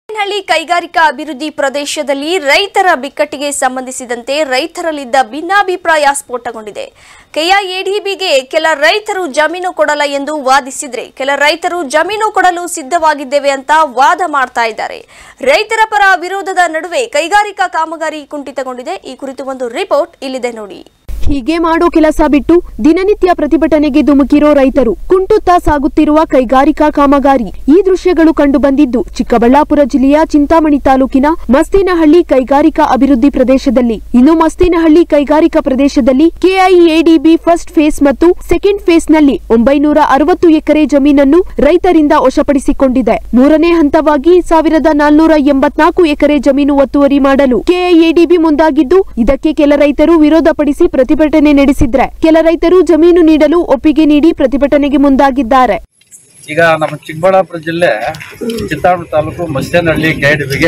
ಹಳ್ಳಿ ಕೈಗಾರಿಕಾ ಅಭಿವೃದ್ಧಿ ಪ್ರದೇಶದಲ್ಲಿ ರೈತರ ಬಿಕ್ಕಟ್ಟಿಗೆ ಸಂಬಂಧಿಸಿದಂತೆ ರೈತರಲ್ಲಿದ್ದ ಭಿನ್ನಾಭಿಪ್ರಾಯ ಸ್ಫೋಟಗೊಂಡಿದೆ ಕೆಐಎಡಿಬಿಗೆ ಕೆಲ ರೈತರು ಜಮೀನು ಕೊಡಲ್ಲ ಎಂದು ವಾದಿಸಿದ್ರೆ ಕೆಲ ರೈತರು ಜಮೀನು ಕೊಡಲು ಸಿದ್ಧವಾಗಿದ್ದೇವೆ ಅಂತ ವಾದ ಮಾಡ್ತಾ ಇದ್ದಾರೆ ರೈತರ ಪರ ವಿರೋಧದ ನಡುವೆ ಕೈಗಾರಿಕಾ ಕಾಮಗಾರಿ ಕುಂಠಿತಗೊಂಡಿದೆ ಈ ಕುರಿತು ಒಂದು ರಿಪೋರ್ಟ್ ಇಲ್ಲಿದೆ ನೋಡಿ ಹೀಗೆ ಮಾಡೋ ಕೆಲಸ ಬಿಟ್ಟು ದಿನನಿತ್ಯ ಪ್ರತಿಭಟನೆಗೆ ಧುಮುಕಿರೋ ರೈತರು ಕುಂಟುತ್ತಾ ಸಾಗುತ್ತಿರುವ ಕೈಗಾರಿಕಾ ಕಾಮಗಾರಿ ಈ ದೃಶ್ಯಗಳು ಕಂಡು ಬಂದಿದ್ದು ಚಿಕ್ಕಬಳ್ಳಾಪುರ ಜಿಲ್ಲೆಯ ಚಿಂತಾಮಣಿ ತಾಲೂಕಿನ ಮಸ್ತಿನಹಳ್ಳಿ ಕೈಗಾರಿಕಾ ಅಭಿವೃದ್ಧಿ ಪ್ರದೇಶದಲ್ಲಿ ಇನ್ನು ಮಸ್ತಿನಹಳ್ಳಿ ಕೈಗಾರಿಕಾ ಪ್ರದೇಶದಲ್ಲಿ ಕೆಐಎಡಿಬಿ ಫಸ್ಟ್ ಫೇಸ್ ಮತ್ತು ಸೆಕೆಂಡ್ ಫೇಸ್ ನಲ್ಲಿ ಒಂಬೈನೂರ ಅರವತ್ತು ಎಕರೆ ಜಮೀನನ್ನು ರೈತರಿಂದ ವಶಪಡಿಸಿಕೊಂಡಿದೆ ಮೂರನೇ ಹಂತವಾಗಿ ಸಾವಿರದ ನಾಲ್ನೂರ ಎಂಬತ್ನಾಲ್ಕು ಎಕರೆ ಜಮೀನು ಒತ್ತುವರಿ ಮಾಡಲು ಕೆಐಎಡಿಬಿ ಮುಂದಾಗಿದ್ದು ಇದಕ್ಕೆ ಕೆಲ ರೈತರು ವಿರೋಧಪಡಿಸಿ ಪ್ರತಿಭಟನೆ ನಡೆಸಿದ್ರೆ ಕೆಲ ರೈತರು ಜಮೀನು ನೀಡಲು ಒಪ್ಪಿಗೆ ನೀಡಿ ಪ್ರತಿಭಟನೆಗೆ ಮುಂದಾಗಿದ್ದಾರೆ ಈಗ ನಮ್ಮ ಚಿಕ್ಕಬಳ್ಳಾಪುರ ಜಿಲ್ಲೆ ಚಿತ್ತಾಪುರ ತಾಲೂಕು ಮಸ್ತೇನಹಳ್ಳಿ ಕೆಡಿಬಿಗೆ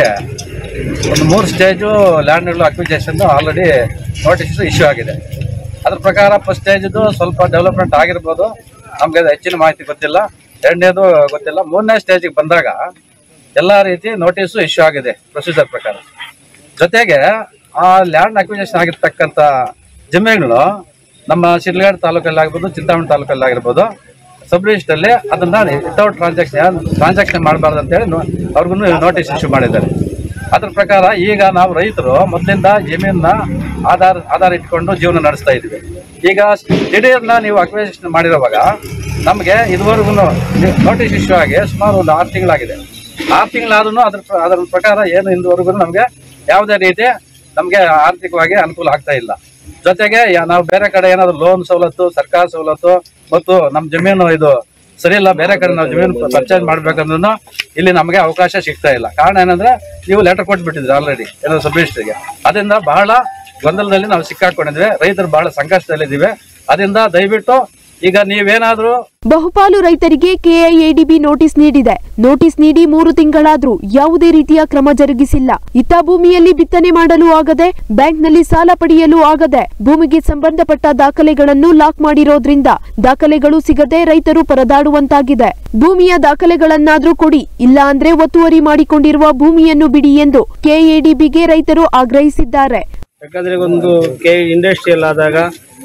ಒಂದು ಮೂರು ಸ್ಟೇಜು ಲ್ಯಾಂಡ್ಗಳು ಅಕ್ವಿಜೇಷನ್ ಆಲ್ರೆಡಿ ನೋಟಿಸ್ ಇಶ್ಯೂ ಆಗಿದೆ ಅದ್ರ ಪ್ರಕಾರ ಫಸ್ಟ್ ಸ್ಟೇಜ್ದು ಸ್ವಲ್ಪ ಡೆವಲಪ್ಮೆಂಟ್ ಆಗಿರ್ಬೋದು ನಮಗೆ ಅದು ಹೆಚ್ಚಿನ ಮಾಹಿತಿ ಗೊತ್ತಿಲ್ಲ ಎರಡನೇದು ಗೊತ್ತಿಲ್ಲ ಮೂರನೇ ಸ್ಟೇಜಿಗೆ ಬಂದಾಗ ಎಲ್ಲ ರೀತಿ ನೋಟಿಸು ಇಶ್ಯೂ ಆಗಿದೆ ಪ್ರೊಸೀಜರ್ ಪ್ರಕಾರ ಜೊತೆಗೆ ಆ ಲ್ಯಾಂಡ್ ಅಕ್ವಿಜೇಷನ್ ಆಗಿರ್ತಕ್ಕಂಥ ಜಮೀನುಗಳು ನಮ್ಮ ಶಿಡ್ಲಘಾಟ್ ತಾಲೂಕಲ್ಲಿ ಆಗ್ಬೋದು ಚಿಂತಾಮಣಿ ತಾಲೂಕಲ್ಲಿ ಆಗಿರ್ಬೋದು ಸಬ್ ರಿಜಿಸ್ಟ್ರಲ್ಲಿ ಅದನ್ನ ವಿತೌಟ್ ಟ್ರಾನ್ಸಾಕ್ಷನ್ ಟ್ರಾನ್ಸಾಕ್ಷನ್ ಮಾಡಬಾರ್ದು ಅಂತೇಳಿ ನೋ- ಅವ್ರಿಗೂ ನೋಟಿಸ್ ಇಶ್ಯೂ ಮಾಡಿದ್ದಾರೆ ಅದ್ರ ಪ್ರಕಾರ ಈಗ ನಾವು ರೈತರು ಮೊದಲಿಂದ ಜಮೀನನ್ನ ಆಧಾರ ಆಧಾರ ಇಟ್ಕೊಂಡು ಜೀವನ ನಡೆಸ್ತಾ ಇದ್ವಿ ಈಗ ದಿಢೀರ್ನ ನೀವು ಅಕ್ವಿಜೇಷನ್ ಮಾಡಿರುವಾಗ ನಮಗೆ ಇದುವರೆಗೂ ನೋಟಿಸ್ ಇಶ್ಯೂ ಆಗಿ ಸುಮಾರು ಒಂದು ಆರು ತಿಂಗಳಾಗಿದೆ ಆರು ತಿಂಗಳಾದ್ರೂ ಅದ್ರ ಪ್ರ- ಅದರ ಪ್ರಕಾರ ಏನು ಇಂದುವರೆಗೂ ನಮಗೆ ಯಾವುದೇ ರೀತಿ ನಮಗೆ ಆರ್ಥಿಕವಾಗಿ ಅನುಕೂಲ ಆಗ್ತಾ ಇಲ್ಲ ಜೊತೆಗೆ ಯಾ- ನಾವು ಬೇರೆ ಕಡೆ ಏನಾದ್ರು ಲೋನ್ ಸವಲತ್ತು ಸರ್ಕಾರ ಸವಲತ್ತು ಮತ್ತು ನಮ್ಮ ಜಮೀನು ಇದು ಸರಿ ಇಲ್ಲ ಬೇರೆ ಕಡೆ ನಾವು ಜಮೀನು ಪರ್ಚೇಸ್ ಮಾಡ್ಬೇಕಂದ್ರೂ ಇಲ್ಲಿ ನಮಗೆ ಅವಕಾಶ ಸಿಗ್ತಾ ಇಲ್ಲ ಕಾರಣ ಏನಂದ್ರೆ ನೀವು ಲೆಟರ್ ಕೊಟ್ಬಿಟ್ಟಿದ್ರಿ ಆಲ್ರೆಡಿ ಏನೋ ಸಬ್ ರಿಜಿಸ್ಟ್ರಿಗೆ ಅದರಿಂದ ಬಹಳ ಗೊಂದಲದಲ್ಲಿ ನಾವು ಸಿಕ್ಕಾಕೊಂಡಿದ್ವಿ ರೈತರು ಬಹಳ ಸಂಕಷ್ಟದಲ್ಲಿದ್ದೀವಿ ಅದರಿಂದ ದಯವಿಟ್ಟು ಈಗ ನೀವೇನಾದ್ರೂ ಬಹುಪಾಲು ರೈತರಿಗೆ ಕೆಐಎಡಿಬಿ ನೋಟಿಸ್ ನೀಡಿದೆ ನೋಟಿಸ್ ನೀಡಿ ಮೂರು ತಿಂಗಳಾದ್ರೂ ಯಾವುದೇ ರೀತಿಯ ಕ್ರಮ ಜರುಗಿಸಿಲ್ಲ ಇತ್ತ ಭೂಮಿಯಲ್ಲಿ ಬಿತ್ತನೆ ಮಾಡಲು ಆಗದೆ ಬ್ಯಾಂಕ್ನಲ್ಲಿ ಸಾಲ ಪಡೆಯಲು ಆಗದೆ ಭೂಮಿಗೆ ಸಂಬಂಧಪಟ್ಟ ದಾಖಲೆಗಳನ್ನು ಲಾಕ್ ಮಾಡಿರೋದ್ರಿಂದ ದಾಖಲೆಗಳು ಸಿಗದೆ ರೈತರು ಪರದಾಡುವಂತಾಗಿದೆ ಭೂಮಿಯ ದಾಖಲೆಗಳನ್ನಾದ್ರೂ ಕೊಡಿ ಇಲ್ಲ ಅಂದ್ರೆ ಒತ್ತುವರಿ ಮಾಡಿಕೊಂಡಿರುವ ಭೂಮಿಯನ್ನು ಬಿಡಿ ಎಂದು ಕೆಎಡಿಬಿಗೆ ರೈತರು ಆಗ್ರಹಿಸಿದ್ದಾರೆ ಯಾಕಂದ್ರೆ ಒಂದು ಕೆ ಇಂಡಸ್ಟ್ರಿಯಲ್ ಆದಾಗ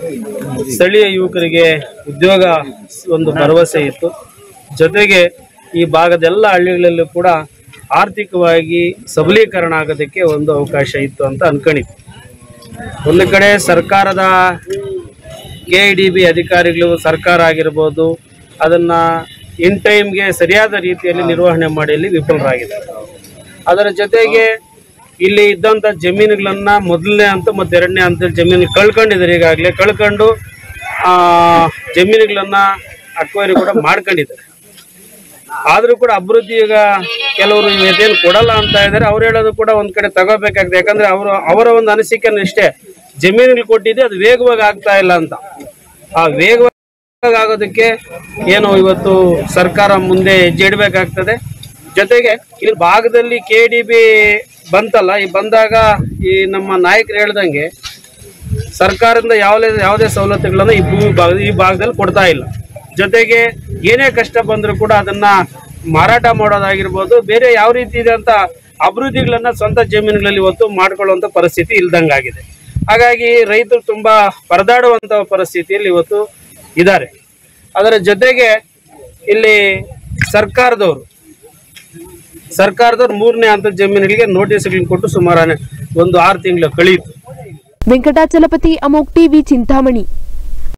ಸ್ಥಳೀಯ ಯುವಕರಿಗೆ ಉದ್ಯೋಗ ಒಂದು ಭರವಸೆ ಇತ್ತು ಜೊತೆಗೆ ಈ ಭಾಗದ ಎಲ್ಲ ಹಳ್ಳಿಗಳಲ್ಲೂ ಕೂಡ ಆರ್ಥಿಕವಾಗಿ ಸಬಲೀಕರಣ ಆಗೋದಕ್ಕೆ ಒಂದು ಅವಕಾಶ ಇತ್ತು ಅಂತ ಅನ್ಕೊಂಡಿದ್ದೆ ಒಂದು ಕಡೆ ಸರ್ಕಾರದ ಕೆ ಡಿ ಬಿ ಅಧಿಕಾರಿಗಳು ಸರ್ಕಾರ ಆಗಿರ್ಬೋದು ಅದನ್ನ ಇನ್ ಟೈಮ್ಗೆ ಸರಿಯಾದ ರೀತಿಯಲ್ಲಿ ನಿರ್ವಹಣೆ ಮಾಡಿ ವಿಫಲರಾಗಿದ್ದಾರೆ ಅದರ ಜೊತೆಗೆ ಇಲ್ಲಿ ಇದ್ದಂಥ ಜಮೀನುಗಳನ್ನ ಮೊದಲನೇ ಹಂತ ಮತ್ತು ಎರಡನೇ ಹಂತದ ಜಮೀನು ಕಳ್ಕೊಂಡಿದ್ದಾರೆ ಈಗಾಗಲೇ ಕಳ್ಕೊಂಡು ಆ, ಜಮೀನುಗಳನ್ನ ಅಕ್ವೈರಿ ಕೂಡ ಮಾಡ್ಕೊಂಡಿದ್ದಾರೆ ಆದರೂ ಕೂಡ ಅಭಿವೃದ್ಧಿ ಈಗ ಕೆಲವರು ಇದೇನು ಕೊಡಲ್ಲ ಅಂತ ಇದ್ದಾರೆ ಅವ್ರು ಹೇಳೋದು ಕೂಡ ಒಂದ್ ಕಡೆ ತಗೋಬೇಕಾಗಿದೆ ಯಾಕಂದ್ರೆ ಅವರು ಅವರ ಒಂದು ಅನಿಸಿಕೆ ಇಷ್ಟೇ ಜಮೀನುಗಳು ಕೊಟ್ಟಿದೆ ಅದು ವೇಗವಾಗಿ ಆಗ್ತಾ ಇಲ್ಲ ಅಂತ ಆ ವೇಗವಾಗಿ ಆಗೋದಕ್ಕೆ ಏನು ಇವತ್ತು ಸರ್ಕಾರ ಮುಂದೆ ಹೆಜ್ಜೆ ಇಡಬೇಕಾಗ್ತದೆ ಜೊತೆಗೆ ಇಲ್ಲಿ ಭಾಗದಲ್ಲಿ ಕೆ ಡಿ ಬಿ ಬಂತಲ್ಲ ಈ ಬಂದಾಗ ಈ ನಮ್ಮ ನಾಯಕರು ಹೇಳ್ದಂಗೆ ಸರ್ಕಾರದಿಂದ ಯಾವುದೇ ಯಾವುದೇ ಸವಲತ್ತುಗಳನ್ನು ಈ ಭೂಮಿ ಭಾಗ ಈ ಭಾಗದಲ್ಲಿ ಕೊಡ್ತಾ ಇಲ್ಲ ಜೊತೆಗೆ ಏನೇ ಕಷ್ಟ ಬಂದರೂ ಕೂಡ ಅದನ್ನ ಮಾರಾಟ ಮಾಡೋದಾಗಿರ್ಬೋದು ಬೇರೆ ಯಾವ ರೀತಿ ಇದೆ ಅಂತ ಅಭಿವೃದ್ಧಿಗಳನ್ನ ಸ್ವಂತ ಜಮೀನುಗಳಲ್ಲಿ ಇವತ್ತು ಮಾಡ್ಕೊಳ್ಳುವಂತ ಪರಿಸ್ಥಿತಿ ಇಲ್ದಂಗಾಗಿದೆ ಹಾಗಾಗಿ ರೈತರು ತುಂಬಾ ಪರದಾಡುವಂತ ಪರಿಸ್ಥಿತಿಯಲ್ಲಿ ಇವತ್ತು ಇದ್ದಾರೆ ಅದರ ಜೊತೆಗೆ ಇಲ್ಲಿ ಸರ್ಕಾರದವರು ಸರ್ಕಾರದವ್ರು ಮೂರನೇ ಹಂತದ ಜಮೀನುಗಳಿಗೆ ನೋಟಿಸ್ಗಳನ್ನು ಕೊಟ್ಟು ಸುಮಾರು ಒಂದು ಆರು ತಿಂಗಳು ಕಳೆಯಿತು ವೆಂಕಟಾಚಲಪತಿ ಅಮೋಕ್ ಟಿವಿ ಚಿಂತಾಮಣಿ